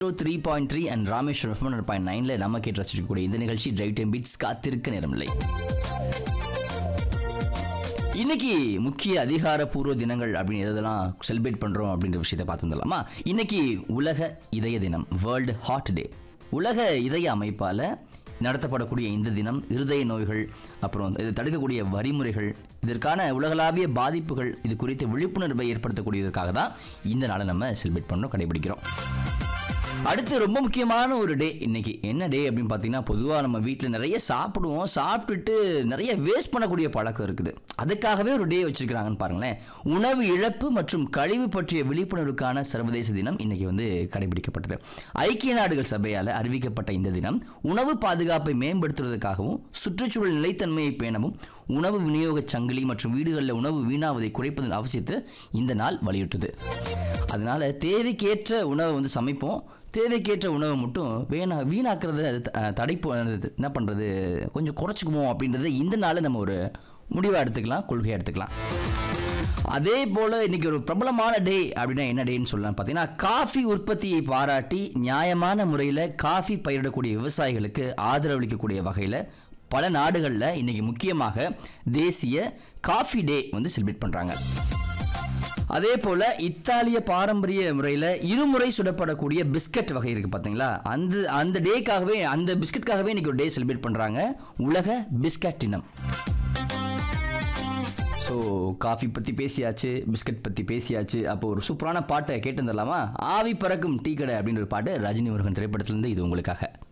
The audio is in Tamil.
three point three and Rameswaram point நைன்ல நம்ம கேட்டு ரசிக்கக்கூடிய இந்த நிகழ்ச்சி டிரைவ் டைம் பீட்ஸ் காத்திருக்க நேரமில்லை இன்னைக்கு முக்கிய அதிகாரப்பூர்வ தினங்கள் அப்படின்னு எதெல்லாம் செலிப்ரேட் பண்றோம் அப்படின்ற விஷயத்தை பார்த்து வந்துடலாமா இன்னைக்கு உலக இதய தினம் வேர்ல்டு ஹார்ட் டே உலக இதய அமைப்பால நடத்தப்படக்கூடிய இந்த தினம் இருதய நோய்கள் அப்புறம் இதை தடுக்கக்கூடிய வரிமுறைகள் இதற்கான உலகளாவிய பாதிப்புகள் இது குறித்த விழிப்புணர்வை ஏற்படுத்தக்கூடியதற்காக தான் இந்த நாளை நம்ம செலிப்ரேட் பண்ணோம் கடைபிடிக்கிறோம் அடுத்து ரொம்ப முக்கியமான ஒரு டே இன்னைக்கு என்ன டே அப்படின்னு பார்த்தீங்கன்னா பொதுவாக நம்ம வீட்டில் நிறைய சாப்பிடுவோம் சாப்பிட்டுட்டு நிறைய வேஸ்ட் பண்ணக்கூடிய பழக்கம் இருக்குது அதுக்காகவே ஒரு டே வச்சிருக்கிறாங்கன்னு பாருங்களேன் உணவு இழப்பு மற்றும் கழிவு பற்றிய விழிப்புணர்வுக்கான சர்வதேச தினம் இன்னைக்கு வந்து கடைபிடிக்கப்பட்டது ஐக்கிய நாடுகள் சபையால் அறிவிக்கப்பட்ட இந்த தினம் உணவு பாதுகாப்பை மேம்படுத்துவதற்காகவும் சுற்றுச்சூழல் நிலைத்தன்மையை பேணவும் உணவு விநியோகச் சங்கிலி மற்றும் வீடுகளில் உணவு வீணாவதை குறைப்பதன் அவசியத்தை இந்த நாள் வலியுறுத்துது அதனால தேவைக்கேற்ற உணவை வந்து சமைப்போம் தேவைக்கேற்ற உணவை மட்டும் வேணா வீணாக்குறத த- தடை போ- என்ன பண்ணுறது கொஞ்சம் குறைச்சிக்குவோம் அப்படின்றத இந்த நாளில் நம்ம ஒரு முடிவாக எடுத்துக்கலாம் கொள்கையாக எடுத்துக்கலாம் அதே போல் இன்னைக்கு ஒரு பிரபலமான டே அப்படின்னா என்ன டேன்னு சொல்லலாம் பார்த்தீங்கன்னா காஃபி உற்பத்தியை பாராட்டி நியாயமான முறையில் காஃபி பயிரிடக்கூடிய விவசாயிகளுக்கு ஆதரவளிக்கக்கூடிய வகையில் பல நாடுகளில் இன்னைக்கு முக்கியமாக தேசிய காஃபி டே வந்து செலிப்ரேட் பண்ணுறாங்க அதே போல இத்தாலிய பாரம்பரிய முறையில் இருமுறை சுடப்படக்கூடிய பிஸ்கட் வகை இருக்கு பார்த்தீங்களா அந்த அந்த டேக்காகவே அந்த பிஸ்கட்காகவே இன்னைக்கு ஒரு டே செலிப்ரேட் பண்றாங்க உலக பிஸ்கட் தினம் ஸோ காஃபி பற்றி பேசியாச்சு பிஸ்கட் பற்றி பேசியாச்சு அப்போ ஒரு சூப்பரான பாட்டை கேட்டு வந்துடலாமா ஆவி பறக்கும் டீ கடை அப்படின்ற ஒரு பாட்டு ரஜினி முருகன் திரைப்படத்திலிருந்து இது உங்களுக்காக